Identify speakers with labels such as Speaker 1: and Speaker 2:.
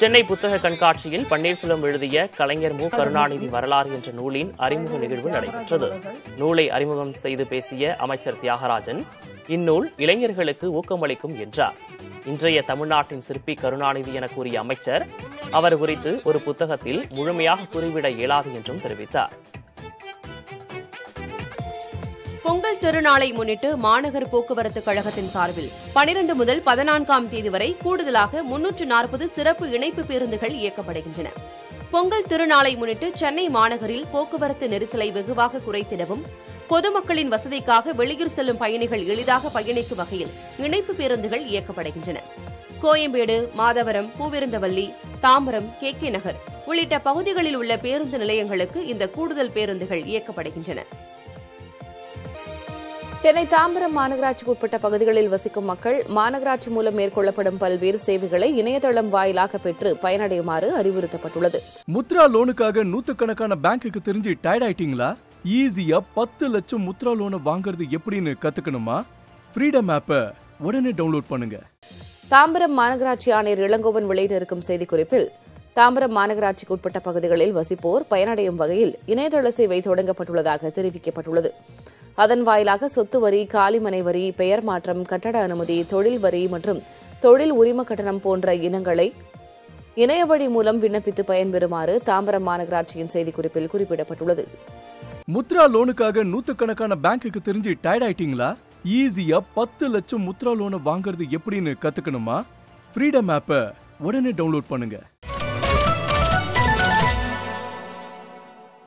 Speaker 1: சென்னை புத்தக கண்காட்சியில் பன்னீர்செல்வம் எழுதிய கலைஞர் மு கருணாநிதி வரலாறு என்ற நூலின் அறிமுக நிகழ்வு நடைபெற்றது நூலை அறிமுகம் செய்து பேசிய அமைச்சர் தியாகராஜன் இந்நூல் இளைஞர்களுக்கு ஊக்கமளிக்கும் என்றார் இன்றைய தமிழ்நாட்டின் சிற்பி கருணாநிதி என கூறிய அமைச்சர் அவர் குறித்து ஒரு புத்தகத்தில் முழுமையாக கூறிவிட இயலாது என்றும் தெரிவித்தார்
Speaker 2: பொங்கல் திருநாளை முன்னிட்டு மாநகர் போக்குவரத்து கழகத்தின் சார்பில் 12 முதல் பதினான்காம் தேதி வரை கூடுதலாக முன்னூற்று நாற்பது சிறப்பு இணைப்பு பேருந்துகள் இயக்கப்படுகின்றன பொங்கல் திருநாளை முன்னிட்டு சென்னை மாநகரில் போக்குவரத்து நெரிசலை வெகுவாக குறைத்திடவும் பொதுமக்களின் வசதிக்காக வெளியூர் செல்லும் பயணிகள் எளிதாக பயணிக்கும் வகையில் இணைப்பு பேருந்துகள் இயக்கப்படுகின்றன கோயம்பேடு மாதவரம் பூவிருந்தவல்லி தாம்பரம் கே கே நகர் உள்ளிட்ட பகுதிகளில் உள்ள பேருந்து நிலையங்களுக்கு இந்த கூடுதல் பேருந்துகள் இயக்கப்படுகின்றன
Speaker 3: சென்னை தாம்பரம் மாநகராட்சிக்கு உட்பட்ட பகுதிகளில் வசிக்கும் மக்கள் மாநகராட்சி மூலம் மேற்கொள்ளப்படும் பல்வேறு சேவைகளை இணையதளம் வாயிலாக பெற்று பயனடையுமாறு அறிவுறுத்தப்பட்டுள்ளது
Speaker 4: முத்ரா லோனுக்காக நூத்துக்கணக்கான பேங்க்குக்கு தெரிஞ்சு டயர்ட் ஆயிட்டீங்களா ஈஸியா பத்து லட்சம் முத்ரா லோனை வாங்குறது எப்படின்னு கத்துக்கணுமா ஃப்ரீடம் ஆப்பை உடனே டவுன்லோட் பண்ணுங்க
Speaker 3: தாம்பரம் மாநகராட்சி ஆணையர் இளங்கோவன் வெளியிட்டிருக்கும் செய்திக்குறிப்பில் தாம்பரம் மாநகராட்சிக்கு உட்பட்ட பகுதிகளில் வசிப்போர் பயனடையும் வகையில் இணையதள சேவை தொடங்கப்பட்டுள்ளதாக தெரிவிக்கப்பட்டுள்ளது அதன் வாயிலாக சொத்து வரி காலிமனை வரி பெயர் மாற்றம் கட்டட அனுமதி தொழில் வரி மற்றும் தொழில் உரிம கட்டணம் போன்ற இனங்களை இணைய வழி மூலம் விண்ணப்பித்து பயன்பெறுமாறு தாம்பரம் மாநகராட்சியின் செய்திக்குறிப்பில் குறிப்பிடப்பட்டுள்ளது
Speaker 4: முத்ரா லோனுக்காக நூத்துக்கணக்கான பேங்க்குக்கு தெரிஞ்சு டயர்ட் ஆயிட்டீங்களா ஈஸியா பத்து லட்சம் முத்ரா லோனை வாங்குறது எப்படின்னு கத்துக்கணுமா ஃப்ரீடம் ஆப்பை உடனே டவுன்லோட் பண்ணுங்க